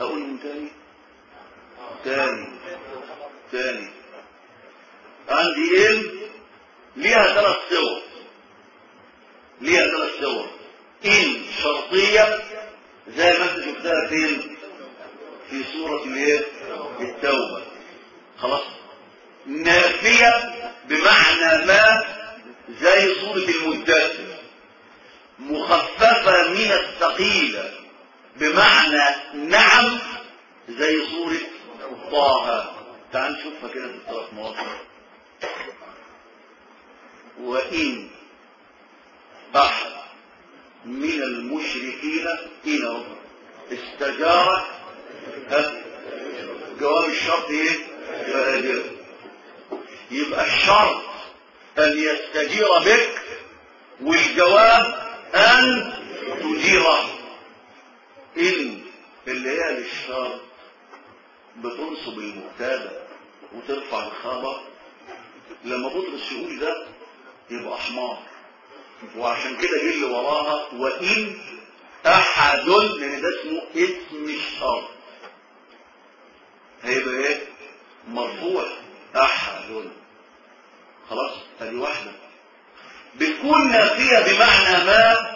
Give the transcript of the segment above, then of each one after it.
اقولهم تاني تاني تاني عندي ان ليها ثلاث صور ليها ثلاث صور ان شرطية زي ما انت شفتها فين في سورة الايه التوبة خلاص نافية بمعنى ما زي سورة المدثر مخففة من الثقيلة بمعنى نعم زي سورة طه تعال نشوفها كده في الثلاث مواضع وإن أحد من المشركين إن استجارك ها جواب الشرط ايه فأجر يبقى الشرط أن يستجير بك والجواب أن تجيره إن اللي هي للشرط بتنصب المبتدا وترفع الخبر لما بطرس يقول ده يبقى حمار وعشان كده جه اللي وراها وإن أحد لأن ده اسمه اسم الشرط هيبقى ايه مرفوع أحد خلاص ادي واحدة بتكون نافية بمعنى ما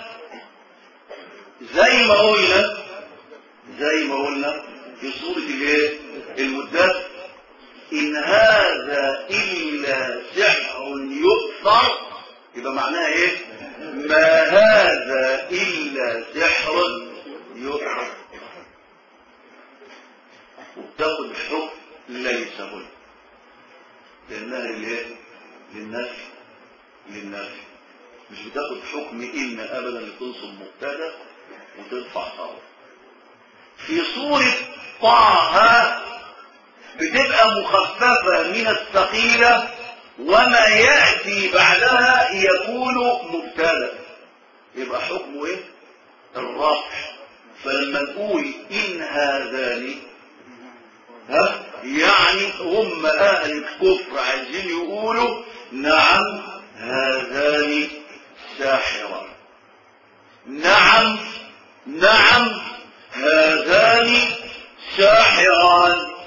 زي ما قلنا زي ما قلنا في سورة الايه المدثر إن هذا إلا سحر يؤثر يبقى معناها إيه ما هذا إلا سحر يؤثر وبتاخد حكم ليس هنا لأنها للإيه للنفي للنفي مش بتاخد حكم إن أبدا لتنصب مبتدا وترفع خبر في سورة طه بتبقى مخففة من الثقيلة وما يأتي بعدها يكون مبتدا يبقى حكمه ايه الرفع فلما نقول إن هذان ها يعني هم أهل الكفر عايزين يقولوا نعم هذان ساحران نعم نعم هذان ساحران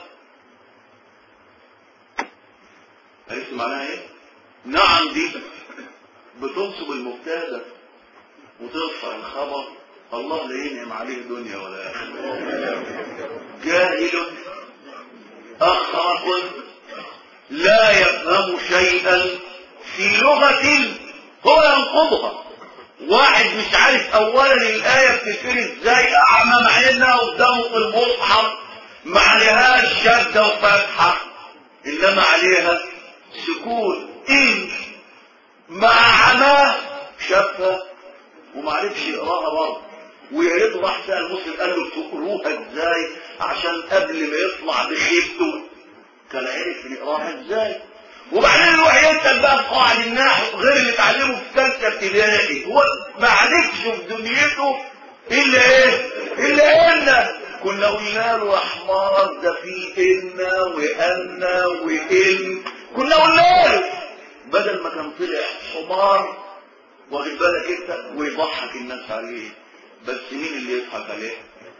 عرفت معناها ايه نعم دي بتنصب المبتدا وترفع الخبر الله لا ينعم عليه دنيا ولا اخره جاهل اخرق لا يفهم شيئا في لغة هو ينقضها واحد مش عارف اولا الايه بتتقري ازاي اعمى مع انها قدامه في المصحف ما عليهاش شده وفتحه انما عليها سكون ان مع عماه شافها وما عرفش يقراها برضه ويا ريته راح سال مسلم قال له تقروها ازاي عشان قبل ما يطلع بخيبته كان عرف يقراها ازاي وبعدين يروح يسال بقى في قواعد النحو غير اللي اتعلمه في ثالثه ابتدائي هو ما عرفش في دنيته الا ايه؟ الا ان كنا قلنا له يا حمار ده في ان وان وان كنا قلنا له بدل ما كان طلع حمار واخد بالك انت ويضحك الناس عليه بس مين اللي يضحك عليه؟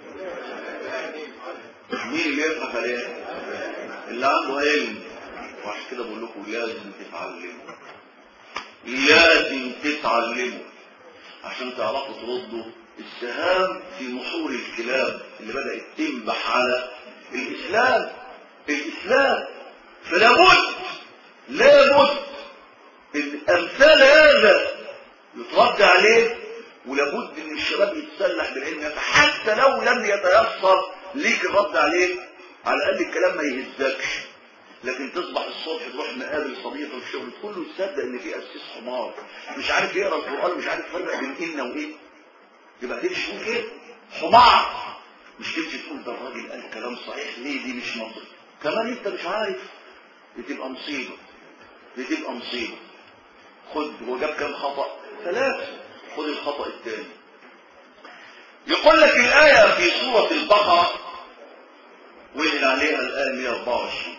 مين اللي يضحك عليه؟ اللي عنده علم وعشان كده بقول لكم لازم تتعلموا لازم تتعلموا عشان تعرفوا تردوا السهام في نحور الكلاب اللي بدأت تنبح على الإسلام الإسلام فلابد لابد الأمثال هذا يترد عليه ولابد ان الشباب يتسلح بالعلم حتى لو لم يتيسر ليك الرد عليه على الاقل الكلام ما يهزكش لكن تصبح الصبح تروح مقابل صديقه في الشغل كله يصدق ان في اسيس حمار مش عارف يقرا القران مش عارف يفرق بين ان وايه يبقى تمشي تقول كده حمار مش تمشي تقول ده الراجل قال كلام صحيح ليه دي مش منطق كمان انت مش عارف بتبقى مصيبه بتبقى مصيبه خد هو جاب كام خطا ثلاثه خد الخطا الثاني يقول لك الايه في سوره البقره واللي عليها الايه 124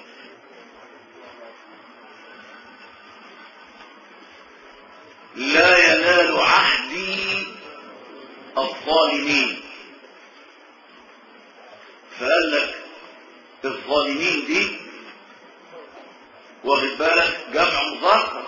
لا ينال عهدي الظالمين فقال لك الظالمين دي واخد بالك جمع مذكر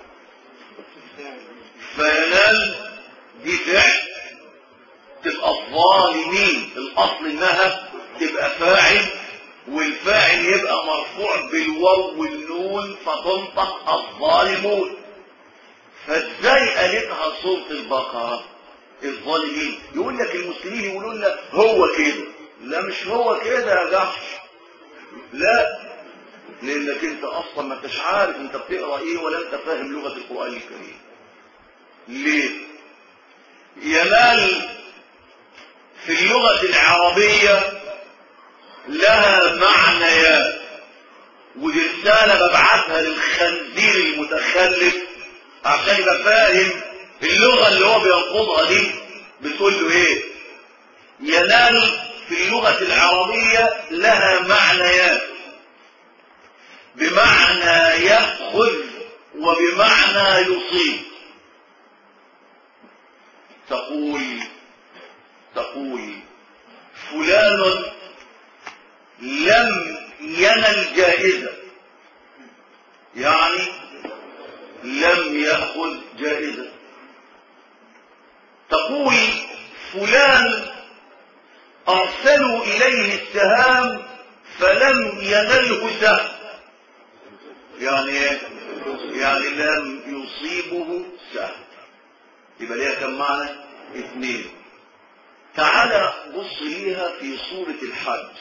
فينال دي فعل تبقى الظالمين الاصل انها تبقى فاعل والفاعل يبقى مرفوع بالواو والنون فتنطق الظالمون فازاي قالتها سوره البقره الظالمين يقول لك المسلمين يقولون لك هو كده لا مش هو كده يا جحش لا لانك انت اصلا ما انتش عارف انت بتقرا ايه ولا انت فاهم لغه القران الكريم ليه ينال في اللغه العربيه لها معنيات ودي رساله ببعتها للخنزير المتخلف عشان يبقى فاهم اللغه اللي هو بينقضها دي بتقول له ايه ينال في اللغه العربيه لها معنيات بمعنى يأخذ وبمعنى يصيب تقول تقول فلان لم ينل جائزة يعني لم يأخذ جائزة تقول فلان أرسلوا إليه السهام فلم ينله سهم يعني ايه يعني لم يصيبه سهم يبقى ليها كم معنى اثنين تعالى بص ليها في سورة الحج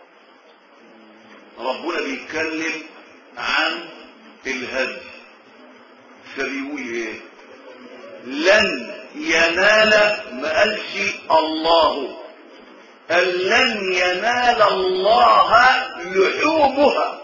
ربنا بيتكلم عن الهدي فبيقول ايه لن ينال ما قالش الله قال لن ينال الله لحومها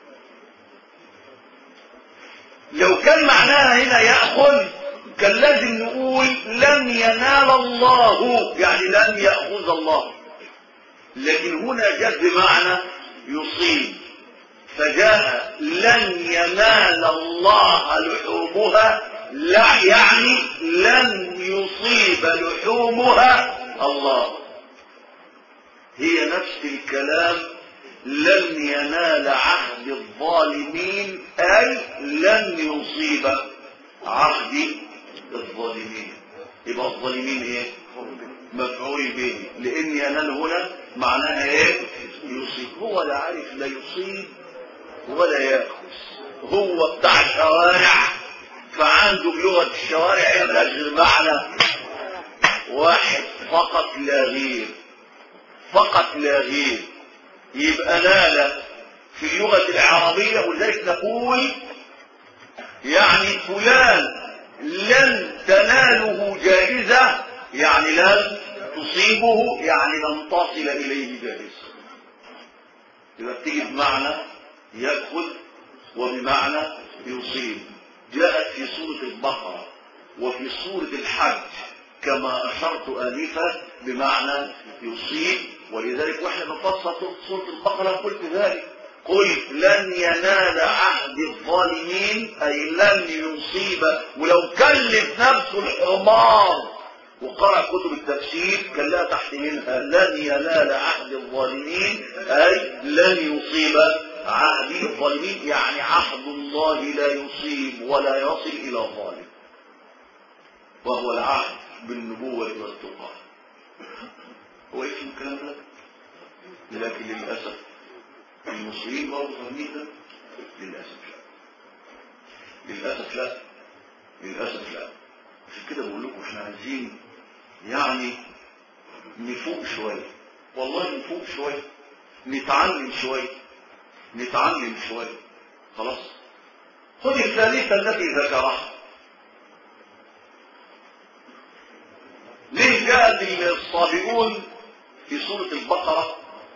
لو كان معناها هنا يأخذ كان لازم نقول لن ينال الله يعني لن يأخذ الله لكن هنا جاء بمعنى يصيب فجاء لن ينال الله لحومها لا يعني لن يصيب لحومها الله هي نفس الكلام لن ينال عهد الظالمين أي لن يصيب عهد الظالمين يبقى الظالمين ايه مفعول به لان ينال هنا معناها ايه يصيب هو لا عارف لا يصيب ولا ياخذ هو بتاع شوارع فعنده بلغه الشوارع يبقى غير معنى واحد فقط لا غير فقط لا غير يبقى نال في اللغة العربية ولذلك نقول يعني فلان لن تناله جائزة يعني لن تصيبه يعني لن تصل إليه جائزة يبقى بتيجي بمعنى يأخذ وبمعنى يصيب جاءت في سورة البقرة وفي سورة الحج كما أشرت آنفا بمعنى يصيب ولذلك واحنا بنفسر سورة البقرة قلت ذلك قل لن ينال عهد الظالمين أي لن يصيب ولو كلف نفسه الحمار وقرأ كتب التفسير كان لها تحت منها لن ينال عهد الظالمين أي لن يصيب عهد الظالمين يعني عهد الله لا يصيب ولا يصل إلى الظالم وهو العهد بالنبوة والتقى هو اسم الكلام ده لكن للأسف المسلمين برضه فاهمين ده للأسف لا للأسف لا للأسف لا عشان كده بقول لكم احنا عايزين يعني نفوق شوية والله نفوق شوية نتعلم شوية نتعلم شوية خلاص خذ الثالثة التي ذكرها ليه جاءت الصابئون في سورة البقرة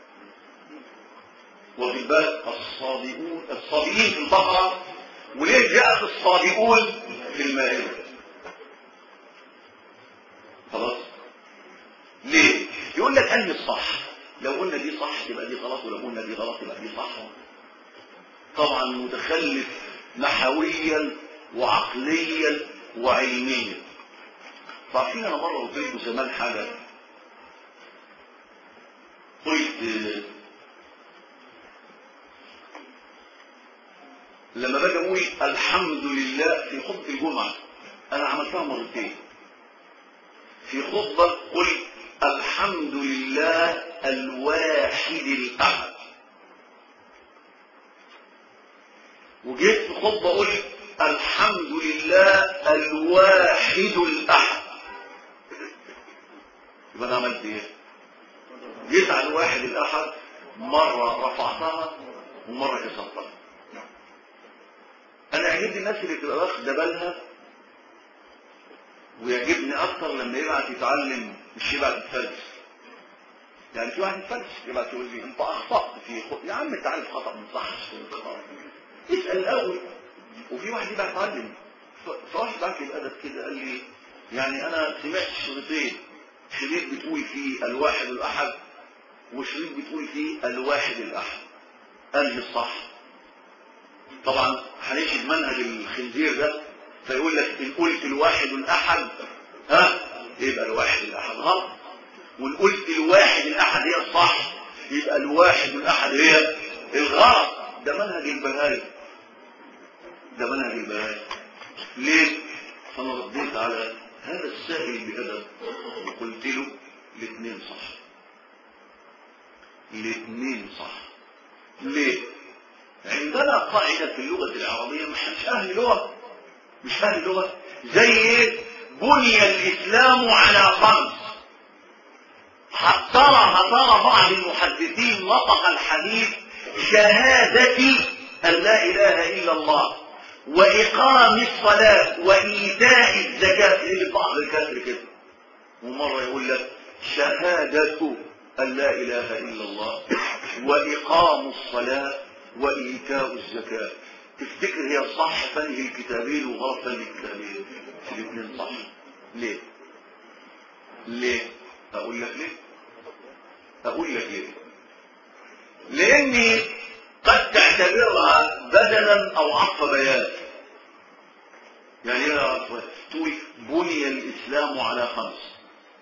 وفي الباب الصابئون الصابئين في البقرة وليه جاءت الصابئون في المائدة خلاص ليه يقول لك انهي الصح لو قلنا دي صح تبقى دي غلط ولو قلنا دي غلط تبقى دي صح طبعا متخلف نحويا وعقليا وعلميا فعارفين انا مره قلت لكم زمان حاجه قلت لما باجي اقول الحمد لله في خطبه الجمعه انا عملتها مرتين في خطبه قلت الحمد لله الواحد الاحد وجيت في خطبه قلت الحمد لله الواحد الاحد يبقى انا عملت ايه جيت على الواحد الاحد مره رفعتها ومره كسرتها انا يعجبني الناس اللي تبقى واخده بالها ويعجبني اكتر لما يبعت يتعلم مش يبعت يتفلس يعني في واحد يتفلس يبعت يقول لي انت اخطات في خط... يا عم انت عارف خطا من صح اسال الاول وفي واحد يبعت يتعلم ف- فواحد بعت لي بادب كده قال لي يعني انا سمعت شريطين شريط بتقول فيه الواحد الاحد وشريط بتقول فيه الواحد الاحد انهي الصح طبعا هنمشي بمنهج الخنزير ده فيقول لك ان قلت الواحد الاحد ها يبقى الواحد الاحد غلط وان قلت الواحد الاحد هي الصح يبقى الواحد الاحد هي الغلط ده منهج البهائي ده منهج البهائي ليه؟ فانا رديت على هذا السائل بأدب وقلت له الاثنين صح الاثنين صح ليه؟ عندنا قاعدة في اللغة العربية مش مش أهل لغة مش أهل لغة زي إيه؟ بني الإسلام على خمس ترى ترى بعض المحدثين نطق الحديث شهادة أن لا إله إلا الله وإقام الصلاة وإيتاء الزكاة اللي بعض الكسر كده ومرة يقول لك شهادة أن لا إله إلا الله وإقام الصلاة وإيتاء الزكاة تفتكر هي صح فنه الكتابين وغلط فنه الكتابين الاثنين صح ليه ليه أقول لك ليه أقول لك ليه لأني قد تعتبرها بدلا أو عطف بيان يعني ايه عطف تقول بني الإسلام على خمس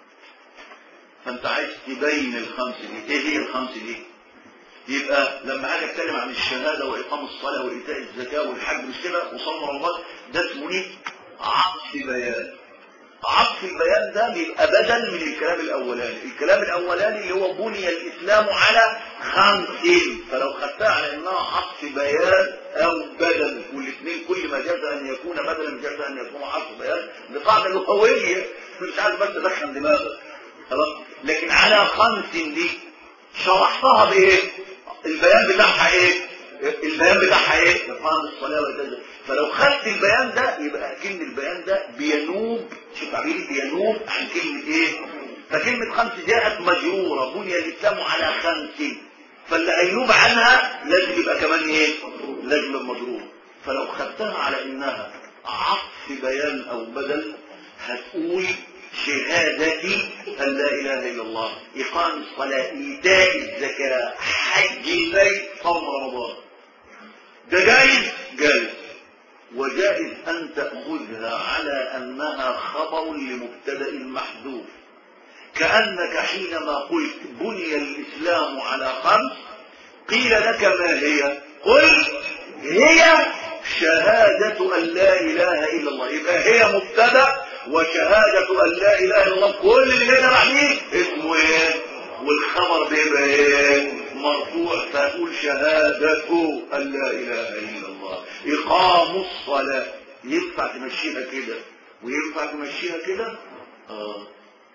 فأنت عايز تبين الخمس دي إيه هي الخمس دي يبقى لما اجي اتكلم عن الشهاده واقام الصلاه وايتاء الزكاه والحج مش كده وصوم رمضان ده اسمه ايه؟ عطف بيان عطف البيان ده بيبقى بدل من الكلام الاولاني الكلام الاولاني اللي هو بني الاسلام على خمس فلو خدتها على انها عطف بيان او بدل والاثنين كل ما جاز ان يكون بدلا جاز ان يكون عطف بيان دي قاعده لغويه مش عايز بس تدخل دماغك خلاص لكن على خمس دي شرحتها بايه البيان بتاعها ايه البيان بتاعها ايه اقام الصلاه والزكاه فلو خدت البيان ده يبقى كلمه البيان ده بينوب شوف تعبيري بينوب عن كلمه ايه فكلمه خمس جاءت مجروره بني الاسلام على خمس فاللي هينوب عنها لازم يبقى كمان ايه لازم يبقى مجرور فلو خدتها على انها عطف بيان او بدل هتقول شهادتي أن لا إله إلا الله إقام الصلاة إيتاء الزكاة حج البيت صوم رمضان ده جائز جائز وجائز أن تأخذها على أنها خبر لمبتدأ محذوف كأنك حينما قلت بني الإسلام على خمس قيل لك ما هي قل هي شهادة أن لا إله إلا الله يبقى هي مبتدأ وشهادة أن لا إله إلا الله كل اللي هنا عليه اسمه إيه والخبر بيبقى إيه مرفوع فتقول شهادة أن لا إله إلا الله إقام الصلاة ينفع تمشيها كده وينفع تمشيها كده آه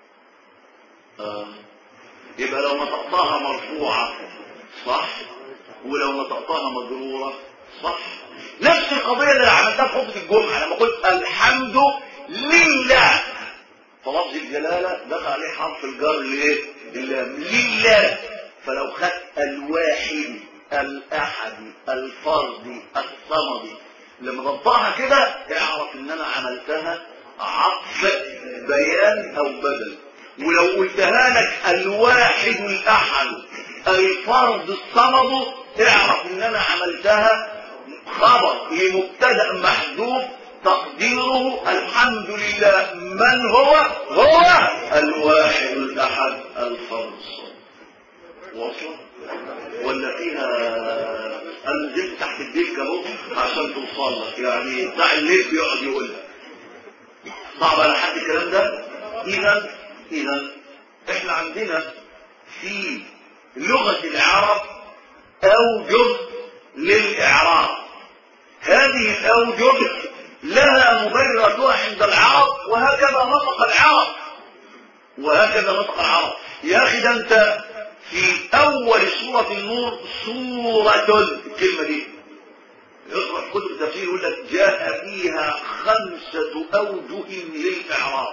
آه يبقى لو نطقتها مرفوعة صح ولو نطقتها مجرورة صح نفس القضية اللي عملتها في خطبة الجمعة لما قلت الحمد لله فلفظ الجلالة دخل عليه حرف الجر ليه؟ اللام لله فلو خدت الواحد الأحد الفرد الصمد لما بنطقها كده اعرف ان انا عملتها عطف بيان او بدل ولو قلتها لك الواحد الاحد الفرد الصمد اعرف ان انا عملتها خبر لمبتدا محذوف تقديره الحمد لله من هو هو الواحد الاحد الفرد الصمد واصلة ولا فيها انا نزلت تحت الديك اهو عشان توصل لك يعني بتاع الليل بيقعد يقولها صعب على حد الكلام ده اذا اذا احنا عندنا في لغة العرب اوجه للاعراب هذه الاوجه لها مبرراتها عند العرب وهكذا نطق العرب وهكذا نطق العرب يا اخي ده انت في اول سورة النور سورة الكلمة دي اقرأ كتب التفسير يقول لك جاء فيها خمسة اوجه للاعراب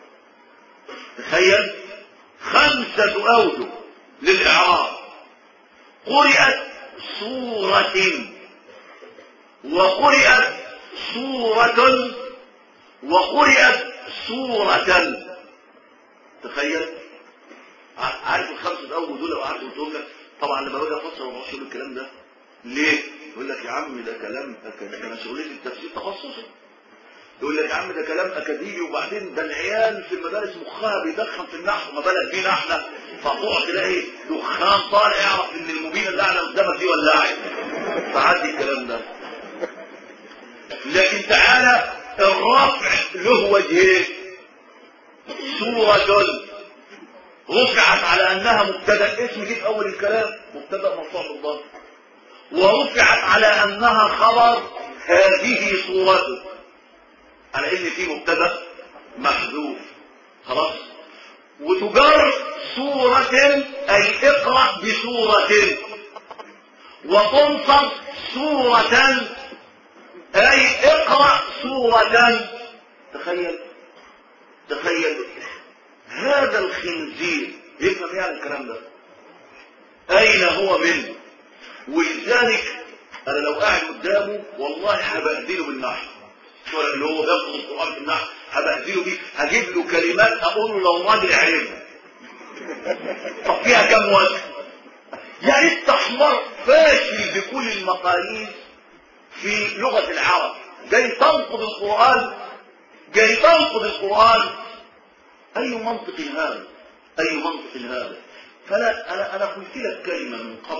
تخيل خمسة اوجه للاعراب قرأت سورة وقرأت سورة وقرأت سورة تخيل عارف الخمسة أول دول لو قعدت قلتهم لك طبعا لما باجي افسر ما بعرفش الكلام ده ليه؟ يقول لك يا عم ده كلام أكاديمي أنا شغلتي التفسير تخصصي يقول لك يا عم ده كلام أكاديمي وبعدين ده العيال في المدارس مخها بيدخن في النحو ما بالك بينا احنا فتقعد تلاقي دخان طالع يعرف ان المبينه اللي قاعده قدامك دي ولعت فعدي الكلام ده لكن تعالى الرفع له وجهين سورة رفعت على انها مبتدا اسم جه في اول الكلام مبتدا مرفوع بالضبط ورفعت على انها خبر هذه صورته على ان في مبتدا محذوف خلاص وتجر سورة اي اقرأ بسورة وتنصب سورة اي اقرأ سورة تخيل تخيل هذا الخنزير يفهم يعني الكلام ده اين هو منه ولذلك انا لو قاعد قدامه والله هبهدله بالنحو شو اللي هو بياخد القران في النحو هبهدله بيه هجيب له كلمات اقول له لو راجل عرفها طب فيها كم وجه يعني استحمر فاشل بكل المقاييس في لغة العرب جاي تنقض القرآن جاي تنقض القرآن أي منطق هذا أي منطق هذا فلا أنا, أنا قلت لك كلمة من قبل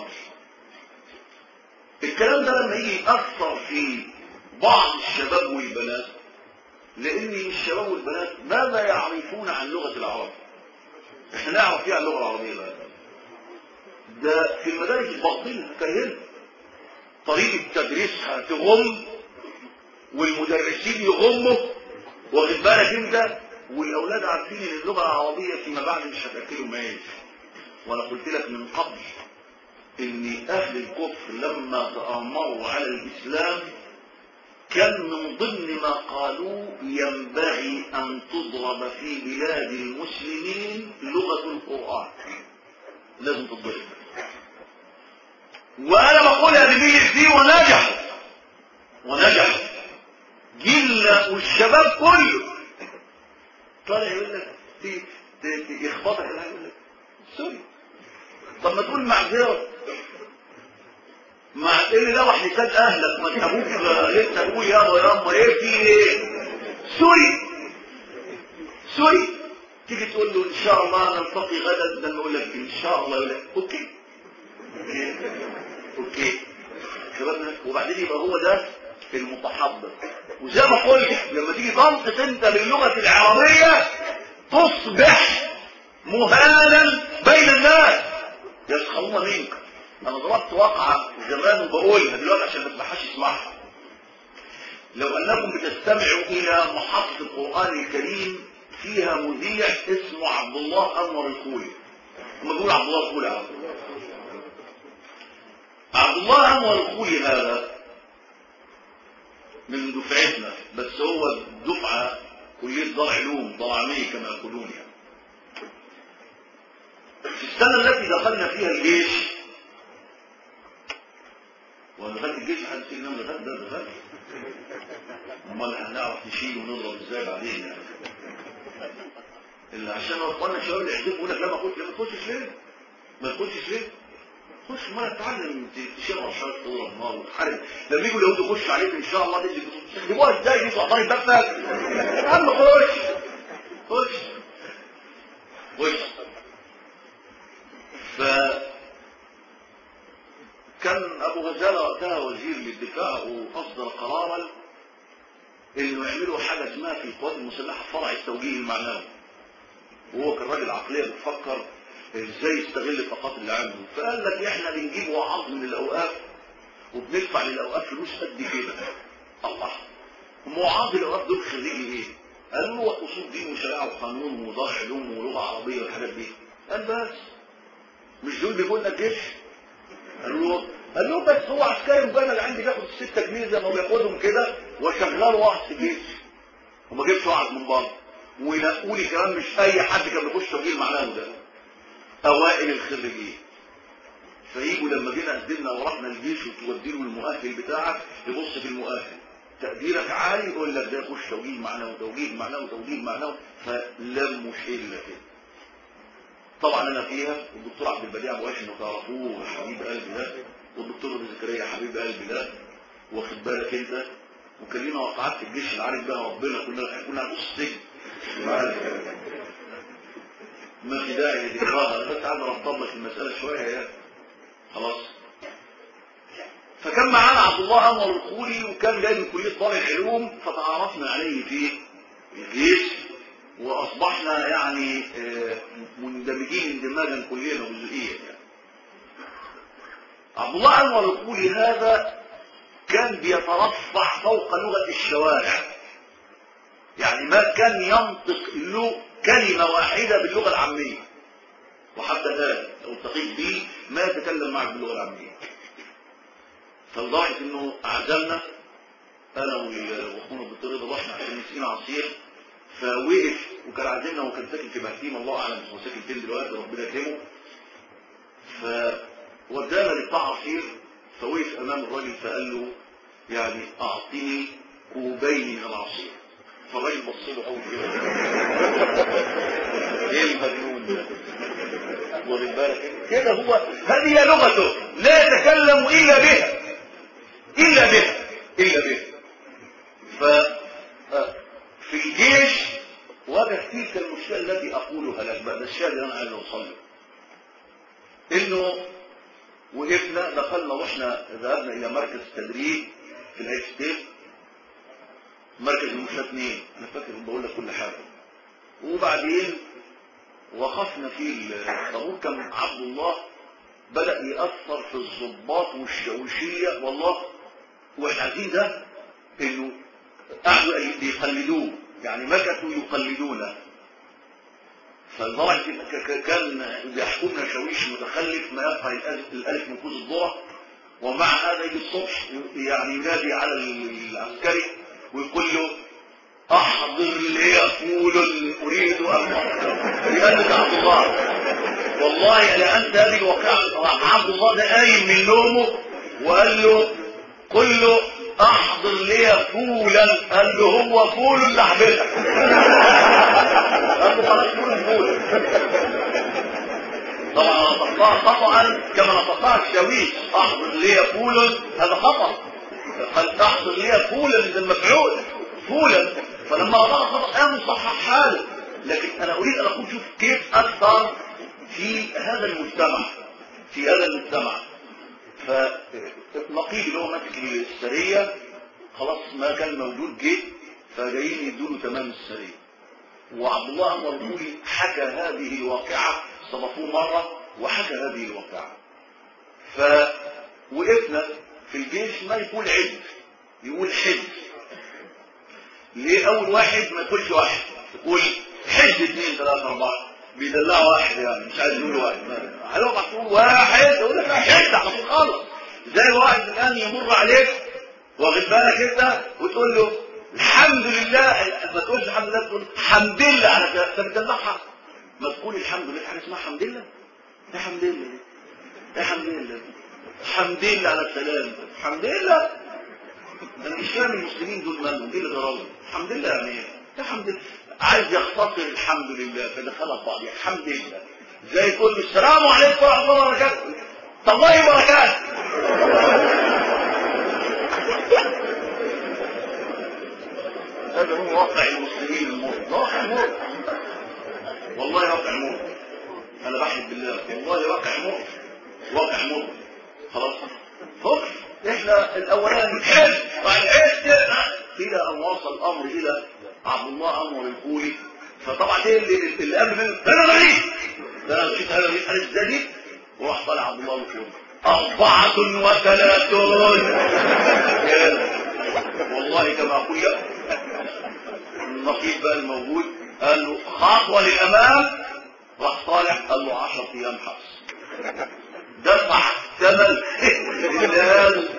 الكلام ده لما يجي يأثر في بعض الشباب والبنات لأن الشباب والبنات ماذا يعرفون عن لغة العرب احنا نعرف فيها اللغة العربية بقى ده في المدارس باطنها كرهنها طريقة تدريسها تغم والمدرسين يغموا واخد بالك انت والاولاد عارفين ان اللغه العربيه فيما بعد مش هتاكلوا ماشي وانا قلت لك من قبل ان اهل الكفر لما تامروا على الاسلام كان من ضمن ما قالوا ينبغي ان تضرب في بلاد المسلمين لغه القران لازم تضرب وانا بقولها بمية دي ونجحوا ونجحوا جيلنا والشباب كله طالع يقول لك يخبطك الحاجة يقول لك سوري طب ما تقول معذرة مع اللي ده حساب اهلك ما انت ابوك لسه ابوي يابا يابا ايه في ايه سوري سوري تيجي تقول له ان شاء الله نلتقي غدا ده نقول لك ان شاء الله يقول لك اوكي اوكي شبابنا وبعدين يبقى هو ده المتحضر وزي ما قلت لما تيجي تنطق انت باللغة العربية تصبح مهانا بين الناس يسخرون منك انا ضربت واقعة زمان وبقولها دلوقتي عشان ما تسمعهاش اسمعها لو انكم بتستمعوا الى محطة القرآن الكريم فيها مذيع اسمه عبد الله انور الكولي هم بيقولوا عبد الله الكولي عبد الله انور الكولي هذا من دفعتنا بس هو دفعة كلية دار علوم ضرعمية كما يقولون يعني في السنة التي دخلنا فيها الجيش ودخلت الجيش حد فينا من دخلت ده دخلت امال هنعرف نشيل ونضرب ازاي بعدين يعني اللي عشان اخوانا الشباب اللي يحسبوا يقول لك لا ما كنت ما تخشش ليه؟ ما تخشش ليه؟ خش ما تتعلم تشيل عشان تضرب نار وتحارب لما يجوا اليهود يخشوا عليك ان شاء الله تدي تستخدموها ازاي دي تعطاني دفك يا عم خش خش خش كان ابو غزاله وقتها وزير للدفاع واصدر قرارا انه يعملوا حاجه اسمها في القوات المسلحه فرع التوجيه المعنوي وهو كان راجل عقليه بيفكر ازاي يستغل الطاقات اللي عنده فقال لك احنا بنجيب وعظ من الاوقاف وبندفع للاوقاف فلوس قد كده الله هم وعظ الاوقاف دول خريجي ايه؟ قال له اصول دين وشريعه وقانون وضاع علوم ولغه عربيه والحاجات دي قال بس مش دول بيقول لك جيش قال له قال له بس هو عسكري مجند عندي بياخد 6 جنيه زي ما بياخدهم كده وشغال وعظ في جيش وما جبش وعظ من بره وينقوا لي كمان مش اي حد كان بيخش توجيه معناه ده اوائل الخريجين فيجوا لما جينا قدمنا ورحنا الجيش وتودي له المؤهل بتاعك يبص في المؤهل تقديرك عالي يقول لك ده يخش توجيه معناه وتوجيه معناه وتوجيه معناه فلم شله كده طبعا انا فيها والدكتور عبد البديع ابو هاشم تعرفوه حبيب قلبي ده والدكتور ابو زكريا حبيب قلبي ده واخد بالك انت وكان لنا وقعات في الجيش اللي عارف بها ربنا كنا كنا هنبص السجن ما في داعي لذكراها انا بس عايز ارتب لك المساله شويه يعني خلاص فكان معانا عبد الله انور الخولي وكان جاي من كليه طالب العلوم فتعرفنا عليه في الجيش واصبحنا يعني مندمجين اندماجا كليا وجزئيا يعني. عبد الله انور الخولي هذا كان بيترفع فوق لغه الشوارع يعني ما كان ينطق له كلمه واحده باللغه العاميه وحتى الان لو التقيت به ما يتكلم معك باللغه العاميه فلدرجه انه عزمنا انا واخونا الدكتور رضا رحنا عشان نسقينا عصير فوقف وكان عازمنا وكان ساكن في بهتيم الله اعلم هو ساكن فين دلوقتي ربنا يكرمه فودانا لبتاع عصير فوقف امام الراجل فقال له يعني اعطني كوبين من العصير فالراجل بص له قوي كده ايه المجنون ده واخد بالك كده هو هذه لغته لا يتكلم الا بها الا بها الا بها ف في الجيش واجه تلك المشكله التي اقولها لك بقى ده الشيء اللي انا عايز اوصل له انه وقفنا دخلنا واحنا ذهبنا الى مركز تدريب في الهيك ستيت مركز المشاة اثنين انا فاكر بقول لك كل حاجه وبعدين وقفنا في الطابور كان عبد الله بدا ياثر في الضباط والشوشيه والله واحنا عايزين ده انه قعدوا يقلدوه يعني مكثوا يقلدونه فالضرع كان بيحكمنا شويش متخلف ما يقع الالف من كوز الذره ومع هذا يجي الصبح يعني ينادي على العسكري ويقول له احضر لي فول اريد ان يقلد عبد الله والله انا انت هذه الواقعه عبد الله ده قايم من نومه وقال له قل له احضر لي فولا قال له هو فول اللي احضرها قال له خلاص فول فول طبعا نطقها خطا كما نطقها الشاويش احضر لي فول هذا خطا قال احضر لي فولا اذا المفعول فولا فلما وضع خطا قام صحح حاله لكن انا اريد ان اقول شوف كيف اثر في هذا المجتمع في هذا المجتمع فنقيب اللي هو ماسك السرية خلاص ما كان موجود جه فجايين يدوا له تمام السرية وعبد الله المرجولي حكى هذه الواقعة استضافوه مرة وحكى هذه الواقعة فوقفنا في الجيش ما يقول عد يقول حد ليه أول واحد ما يقولش واحد يقول حد اثنين ثلاثة أربعة بيدلع واحد يعني مش عايز يقول واحد هلو محصول واحد يقول لك حد على طول خالص زي واحد الان يمر عليك واخد بالك انت وتقول له الحمد لله ما تقولش الحمد لله تقول الحمد لله على كده انت بتدلعها ما تقول الحمد لله حاجه اسمها حمد لله ده حمد لله ده حمد لله الحمد لله على السلام الحمد لله انا مش فاهم المسلمين دول مالهم ايه اللي جرالهم الحمد لله يعني ايه الحمد لله عايز يختصر الحمد لله فدخلها في بعض الحمد لله زي يقول له السلام عليكم ورحمه الله وبركاته الله وبركاته هذا هو واقع المسلمين الموت واقع موت والله واقع موت انا بحلف بالله والله واقع موت واقع موت خلاص احنا الاولاني حل فالحل الى ان وصل الامر الى عبد الله انور الكولي فطبعا ايه اللي, اللي قبل منه انا غريب ده انا مشيت انا غريب انا ازاي وراح طالع عبد الله الكولي أربعة وثلاثون والله كما أقول لك النقيب بقى الموجود قال له خطوة للأمام راح طالع قال له 10 أيام حبس دفع ثمن الهلال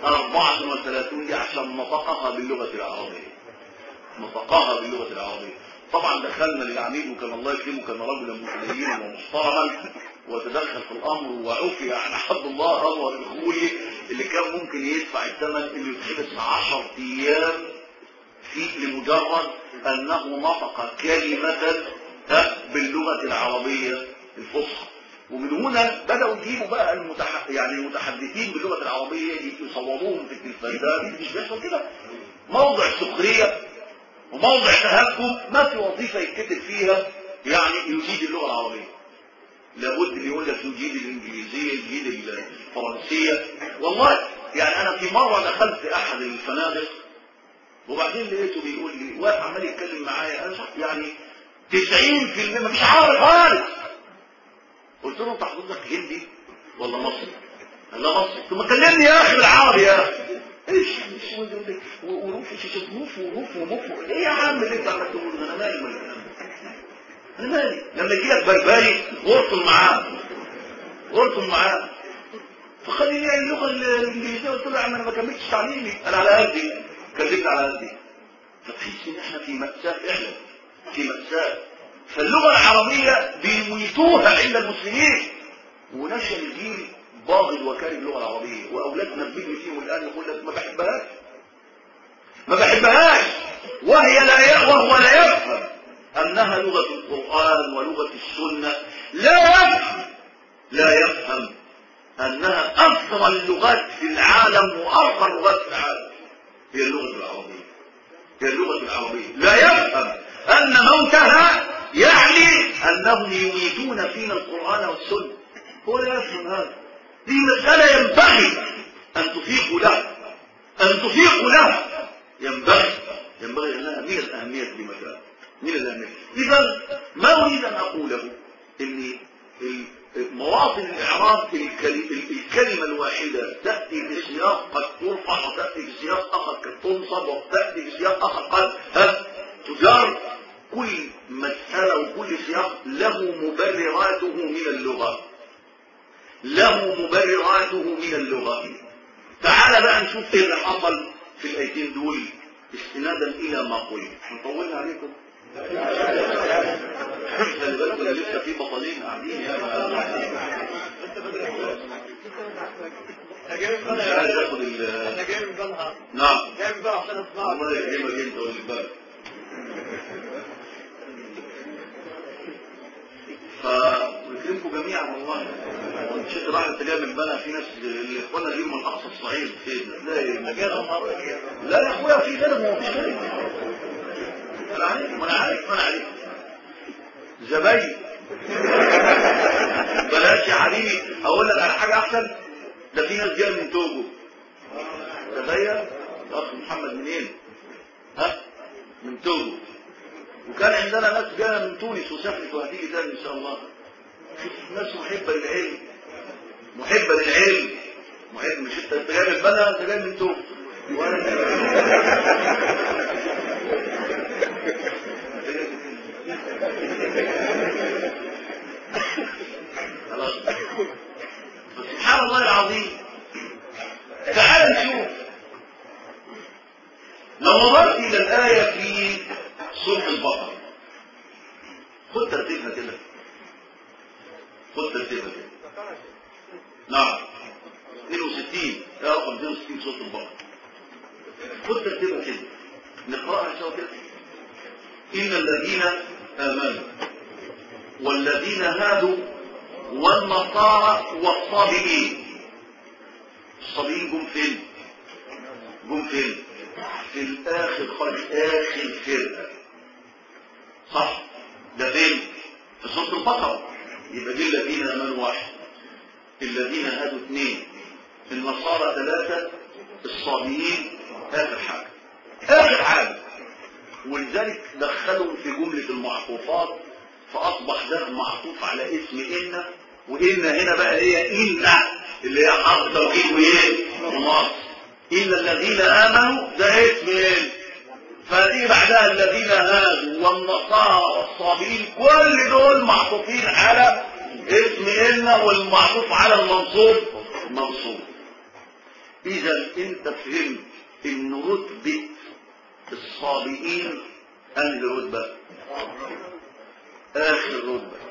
34 دي عشان نطقها باللغة العربية نطقها باللغة العربية طبعا دخلنا للعميد وكان الله يكرمه كان رجلا متدينا ومحترما وتدخل في الامر وعفي عن عبد الله انور الخولي اللي كان ممكن يدفع الثمن اللي يتحبس 10 ايام في لمجرد انه نطق كلمة باللغة العربية الفصحى ومن هنا بدأوا يجيبوا بقى المتح... يعني المتحدثين باللغة العربية يصوروهم في التلفزيون مش بيحصل كده موضع سخرية وموضع تهكم ما في وظيفة يتكتب فيها يعني يجيد اللغة العربية لابد اللي يقول لك يجيد الانجليزية يجيد الفرنسية والله يعني انا في مرة دخلت احد الفنادق وبعدين لقيته بيقول لي واقف عمال يتكلم معايا انا يعني 90% مفيش عربي خالص قلت له انت حضرتك هندي ولا مصري؟ قال لا مصري ثم كلمني يا اخي بالعربي يا اخي ايش ايش وروف ايش وروف وروف ومف ايه يا عم اللي انت عمال تقول انا مالي ولا انا مالي لما يجي لك بربري ارسل معاه ارسل معاه فخليني يعني اللغه الانجليزيه قلت له يا عم انا ما كملتش تعليمي انا على قدي كلمت على قدي فتحس ان احنا في مأساة احنا في مأساة فاللغة العربية بيميتوها عند المسلمين ونشأ الجيل باغض وكاره اللغة العربية وأولادنا بيجي فيهم الآن يقول لك ما بحبهاش ما بحبهاش وهي لا وهو لا يفهم أنها لغة القرآن ولغة السنة لا يفهم لا يفهم أنها أكثر اللغات في العالم وأرقى اللغات في العالم هي اللغة العربية هي اللغة العربية لا يفهم أن موتها يعني أنهم يميتون فينا القرآن والسنة هو لا يفهم هذا دي مسألة ينبغي أن تفيقوا له أن تفيقوا له ينبغي ينبغي أنها من الأهمية في مكان من الأهمية إذا ما أريد أن أقوله أن مواطن الإعراب الكلمة الواحدة تأتي في سياق قد ترفع وتأتي في سياق آخر قد تنصب وتأتي في سياق آخر قد تجار كل مسألة وكل سياق له مبرراته من اللغة له مبرراته من اللغة تعال بقى نشوف ايه اللي حصل في الايتين دول استنادا الى ما قلت احنا طولنا عليكم خلي بالكم لسه في بطلين قاعدين يعني مش عايز اخد ال انا جاي من بلها نعم جاي من بلها عشان اسمعك الله يكرمك انت واللي بالك فيكرمكم جميعا والله شيخ راح انت جاي من بلها في ناس الاخوانا دي من اقصى الصعيد فين انا جاي تلاقي من مرة كده لا يا اخويا في غيرهم هو مفيش غيرهم انا عارف ما انا عارف ما انا عارف زباين بلاش يا حبيبي اقول لك على حاجه احسن ده في ناس جايه من توجو تخيل الاخ محمد منين ها من توجو وكان عندنا ناس جايه من تونس وسافرت وهتيجي تاني ان شاء الله شوف ناس محبه للعلم محبه للعلم محب مش انت انت جاي من بلد انت جاي من توجو وانا خلاص سبحان الله العظيم تعال نشوف لو نظرت الى الايه في سوره البقره خد ترتيبها كده خد ترتيبها كده نعم 62 يا رقم 62 سوره البقره خد ترتيبها كده نقراها سوا كده ان الذين امنوا والذين هادوا والنصارى والصابئين الصابئين جم فين جم فين في الاخر خالص اخر فرقه صح ده فين في سوره البقره يبقى دي الذين امنوا واحد الذين هادوا اثنين النصارى ثلاثه الصابئين اخر حاجه اخر حاجه ولذلك دخلهم في جمله المعطوفات فاصبح ده معطوف على اسم ان وان هنا بقى هي ان اللي هي حرف توكيد وايه ونص ان الذين امنوا ده اسم ان فتيجي بعدها الذين هادوا والنصارى والصابئين كل دول معطوفين على اسم ان والمعطوف على المنصوب منصوب اذا انت فهمت ان رتبه الصابئين انهي رتبه اخر رتبه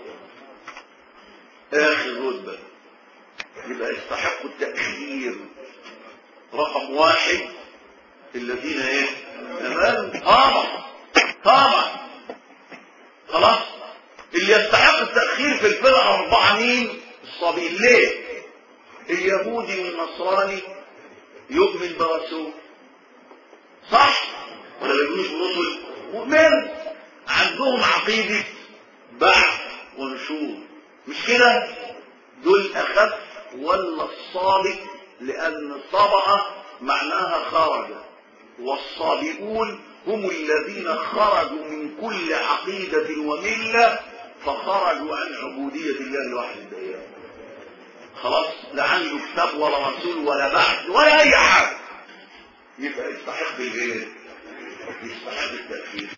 اخر رتبه يبقى يستحق التاخير رقم واحد الذين ايه تمام طبعا طبعا خلاص اللي يستحق التأخير في الفرقة أربعة مين الصابئين ليه اليهودي والنصراني يؤمن برسول صح ولا يؤمنش برسل مؤمن عندهم عقيدة بعث ونشور مش كده دول أخف ولا الصابئ لأن صبأ معناها خرج والصابئون هم الذين خرجوا من كل عقيدة وملة فخرجوا عن عبودية الله الواحد الديان خلاص لا عنده كتاب ولا رسول ولا بعث ولا أي حاجة يبقى يستحق الايه؟ يستحق التأخير